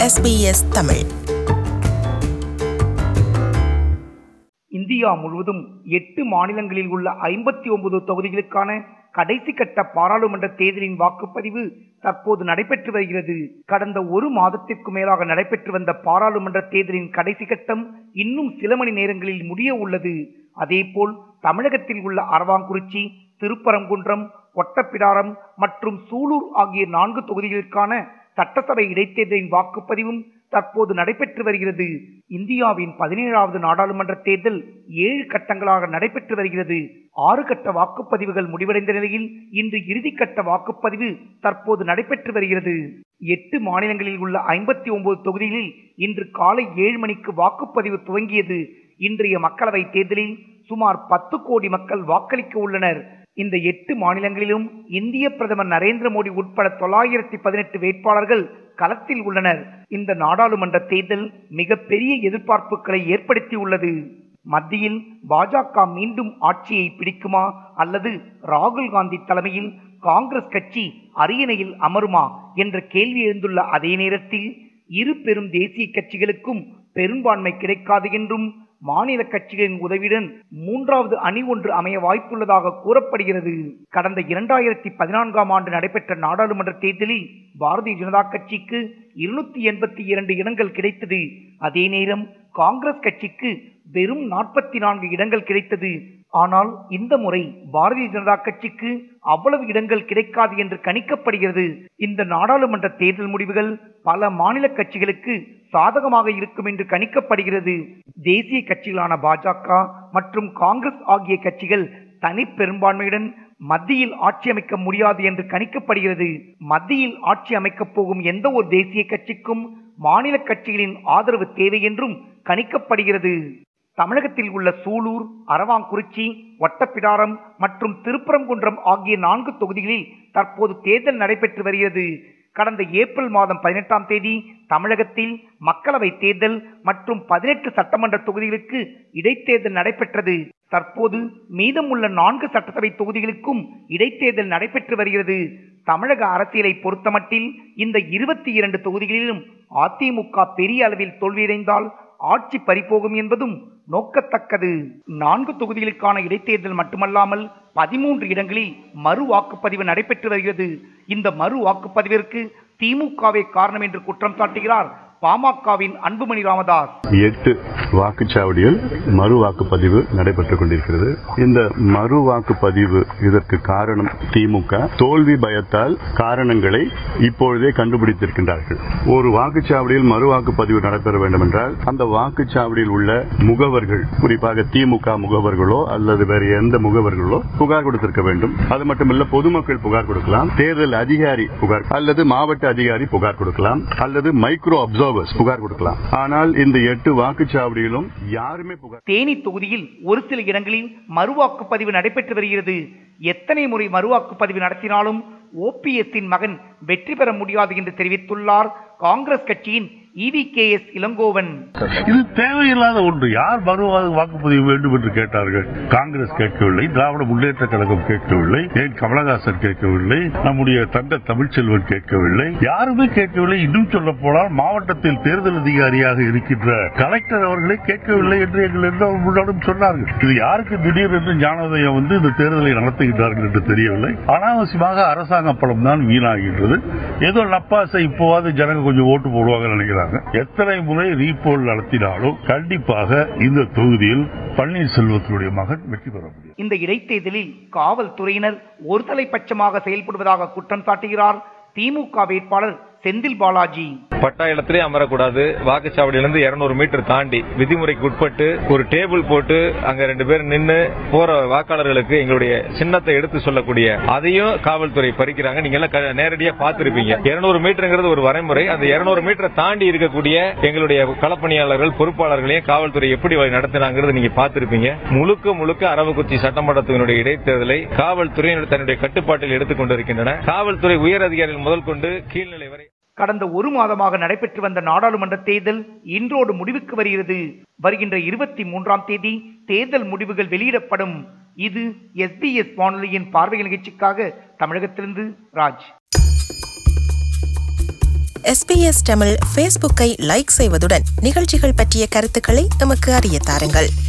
SBS Tamil India முழுவதும் எட்டு மாநிலங்களில் உள்ள ஐம்பத்தி ஒன்பது தொகுதிகளுக்கான கடைசி கட்ட பாராளுமன்ற தேர்தலின் வாக்குப்பதிவு தற்போது நடைபெற்று வருகிறது கடந்த ஒரு மாதத்திற்கு மேலாக நடைபெற்று வந்த பாராளுமன்ற தேர்தலின் கடைசி கட்டம் இன்னும் சில மணி நேரங்களில் முடிய உள்ளது அதேபோல் தமிழகத்தில் உள்ள அரவாங்குறிச்சி திருப்பரங்குன்றம் ஒட்டப்பிடாரம் மற்றும் சூலூர் ஆகிய நான்கு தொகுதிகளுக்கான சட்டசபை இடைத்தேர்தலின் வாக்குப்பதிவும் தற்போது நடைபெற்று வருகிறது இந்தியாவின் பதினேழாவது நாடாளுமன்ற தேர்தல் ஏழு கட்டங்களாக நடைபெற்று வருகிறது ஆறு கட்ட வாக்குப்பதிவுகள் முடிவடைந்த நிலையில் இன்று இறுதிக்கட்ட வாக்குப்பதிவு தற்போது நடைபெற்று வருகிறது எட்டு மாநிலங்களில் உள்ள ஐம்பத்தி ஒன்பது தொகுதிகளில் இன்று காலை ஏழு மணிக்கு வாக்குப்பதிவு துவங்கியது இன்றைய மக்களவை தேர்தலில் சுமார் பத்து கோடி மக்கள் வாக்களிக்க உள்ளனர் இந்த எட்டு மாநிலங்களிலும் இந்திய பிரதமர் நரேந்திர மோடி உட்பட தொள்ளாயிரத்தி பதினெட்டு வேட்பாளர்கள் களத்தில் உள்ளனர் இந்த நாடாளுமன்ற தேர்தல் மிகப்பெரிய எதிர்பார்ப்புகளை ஏற்படுத்தி உள்ளது மத்தியில் பாஜக மீண்டும் ஆட்சியை பிடிக்குமா அல்லது ராகுல் காந்தி தலைமையில் காங்கிரஸ் கட்சி அரியணையில் அமருமா என்ற கேள்வி எழுந்துள்ள அதே நேரத்தில் இரு பெரும் தேசிய கட்சிகளுக்கும் பெரும்பான்மை கிடைக்காது என்றும் மாநில கட்சிகளின் உதவியுடன் மூன்றாவது அணி ஒன்று அமைய வாய்ப்புள்ளதாக கூறப்படுகிறது கடந்த இரண்டாயிரத்தி பதினான்காம் ஆண்டு நடைபெற்ற நாடாளுமன்ற தேர்தலில் பாரதிய ஜனதா கட்சிக்கு இருநூத்தி எண்பத்தி இரண்டு இடங்கள் கிடைத்தது அதே நேரம் காங்கிரஸ் கட்சிக்கு வெறும் நாற்பத்தி நான்கு இடங்கள் கிடைத்தது ஆனால் இந்த முறை பாரதிய ஜனதா கட்சிக்கு அவ்வளவு இடங்கள் கிடைக்காது என்று கணிக்கப்படுகிறது இந்த நாடாளுமன்ற தேர்தல் முடிவுகள் பல மாநில கட்சிகளுக்கு சாதகமாக இருக்கும் என்று கணிக்கப்படுகிறது தேசிய கட்சிகளான பாஜக மற்றும் காங்கிரஸ் ஆகிய கட்சிகள் தனி பெரும்பான்மையுடன் மத்தியில் ஆட்சி அமைக்க முடியாது என்று கணிக்கப்படுகிறது மத்தியில் ஆட்சி அமைக்கப் போகும் எந்த ஒரு தேசிய கட்சிக்கும் மாநில கட்சிகளின் ஆதரவு தேவை என்றும் கணிக்கப்படுகிறது தமிழகத்தில் உள்ள சூலூர் அரவாங்குறிச்சி ஒட்டப்பிடாரம் மற்றும் திருப்பரங்குன்றம் ஆகிய நான்கு தொகுதிகளில் தற்போது தேர்தல் நடைபெற்று வருகிறது கடந்த ஏப்ரல் மாதம் பதினெட்டாம் தேதி தமிழகத்தில் மக்களவை தேர்தல் மற்றும் பதினெட்டு சட்டமன்ற தொகுதிகளுக்கு இடைத்தேர்தல் நடைபெற்றது தற்போது மீதமுள்ள நான்கு சட்டசபை தொகுதிகளுக்கும் இடைத்தேர்தல் நடைபெற்று வருகிறது தமிழக அரசியலை பொறுத்தமட்டில் இந்த இருபத்தி இரண்டு தொகுதிகளிலும் அதிமுக பெரிய அளவில் தோல்வியடைந்தால் ஆட்சி பறிபோகும் என்பதும் நோக்கத்தக்கது நான்கு தொகுதிகளுக்கான இடைத்தேர்தல் மட்டுமல்லாமல் பதிமூன்று இடங்களில் மறு வாக்குப்பதிவு நடைபெற்று வருகிறது இந்த மறு வாக்குப்பதிவிற்கு திமுகவே காரணம் என்று குற்றம் சாட்டுகிறார் பாமகவின் அன்புமணி ராமதாஸ் எட்டு வாக்குச்சாவடியில் மறு வாக்குப்பதிவு நடைபெற்றுக் கொண்டிருக்கிறது இந்த மறு வாக்குப்பதிவு இதற்கு காரணம் திமுக தோல்வி பயத்தால் காரணங்களை இப்பொழுதே கண்டுபிடித்திருக்கின்றார்கள் ஒரு வாக்குச்சாவடியில் மறு வாக்குப்பதிவு நடைபெற வேண்டும் என்றால் அந்த வாக்குச்சாவடியில் உள்ள முகவர்கள் குறிப்பாக திமுக முகவர்களோ அல்லது வேறு எந்த முகவர்களோ புகார் கொடுத்திருக்க வேண்டும் அது மட்டுமல்ல பொதுமக்கள் புகார் கொடுக்கலாம் தேர்தல் அதிகாரி புகார் அல்லது மாவட்ட அதிகாரி புகார் கொடுக்கலாம் அல்லது மைக்ரோ அப்சர்வர்ஸ் புகார் கொடுக்கலாம் ஆனால் இந்த எட்டு வாக்குச்சாவடியிலும் யாருமே புகார் தேனி தொகுதியில் ஒரு சில இடங்களில் மறுவாக்குப்பதிவு நடைபெற்று வருகிறது எத்தனை முறை மறுவாக்குப்பதிவு நடத்தினாலும் ஓபிஎஸ்ஸின் மகன் வெற்றி பெற முடியாது என்று தெரிவித்துள்ளார் காங்கிரஸ் கட்சியின் இவி கே எஸ் இளங்கோவன் இது தேவையில்லாத ஒன்று யார் மறு வாக்குப்பதிவு வேண்டும் என்று கேட்டார்கள் காங்கிரஸ் கேட்கவில்லை திராவிட முன்னேற்ற கழகம் கேட்கவில்லை ஏன் கமலஹாசன் கேட்கவில்லை நம்முடைய தந்த தமிழ்ச்செல்வன் கேட்கவில்லை யாருமே கேட்கவில்லை இன்னும் சொல்ல போனால் மாவட்டத்தில் தேர்தல் அதிகாரியாக இருக்கின்ற கலெக்டர் அவர்களை கேட்கவில்லை என்று எங்கள் எல்லோரும் முன்னாலும் சொன்னார்கள் இது யாருக்கு திடீரென்று ஞானோதயம் வந்து இந்த தேர்தலை நடத்துகின்றார்கள் என்று தெரியவில்லை அனாவசியமாக அரசாங்க பணம் தான் வீணாகின்றது ஏதோ நப்பாசை இப்போவாது ஜனங்க கொஞ்சம் ஓட்டு போடுவாங்க நினைக்கிறாங்க எத்தனை முறை ரீபோல் நடத்தினாலும் கண்டிப்பாக இந்த தொகுதியில் பன்னீர்செல்வத்தினுடைய மகன் வெற்றி பெற முடியும் இந்த இடைத்தேர்தலில் காவல்துறையினர் ஒருதலை பட்சமாக செயல்படுவதாக குற்றம் சாட்டுகிறார் திமுக வேட்பாளர் செந்தில் பாலாஜி பட்டா இடத்திலே அமரக்கூடாது வாக்குச்சாவடியிலிருந்து இருநூறு மீட்டர் தாண்டி விதிமுறைக்கு உட்பட்டு ஒரு டேபிள் போட்டு அங்க ரெண்டு பேர் நின்று போற வாக்காளர்களுக்கு எங்களுடைய சின்னத்தை எடுத்து சொல்லக்கூடிய அதையும் காவல்துறை பறிக்கிறாங்க நீங்க எல்லாம் க- நேரடியா பார்த்திருப்பீங்க இருநூறு மீட்டருங்கிறது ஒரு வரைமுறை அந்த இருநூறு மீட்டரை தாண்டி இருக்கக்கூடிய எங்களுடைய களப்பணியாளர்கள் பொறுப்பாளர்களையும் காவல்துறை எப்படி வழி நடத்தினாங்கிறது நீங்க பார்த்திருப்பீங்க முழுக்க முழுக்க அரவக்குறிச்சி சட்டமன்றத்தினுடைய இடைத்தேர்தலை காவல்துறை தன்னுடைய கட்டுப்பாட்டில் எடுத்துக் கொண்டிருக்கின்றன காவல்துறை உயர் அதிகாரிகள் முதல் கொண்டு கீழ்நிலை வரை கடந்த ஒரு மாதமாக நடைபெற்று வந்த நாடாளுமன்ற தேர்தல் இன்றோடு முடிவுக்கு வருகிறது வருகின்ற இருபத்தி மூன்றாம் தேதி தேர்தல் முடிவுகள் வெளியிடப்படும் இது எஸ்பிஎஸ் வானொலியின் பார்வை நிகழ்ச்சிக்காக தமிழகத்திலிருந்து ராஜ் எஸ்பிஎஸ் தமிழ் ஃபேஸ்புக்கை லைக் செய்வதுடன் நிகழ்ச்சிகள் பற்றிய கருத்துக்களை எமக்கு அறிய தாருங்கள்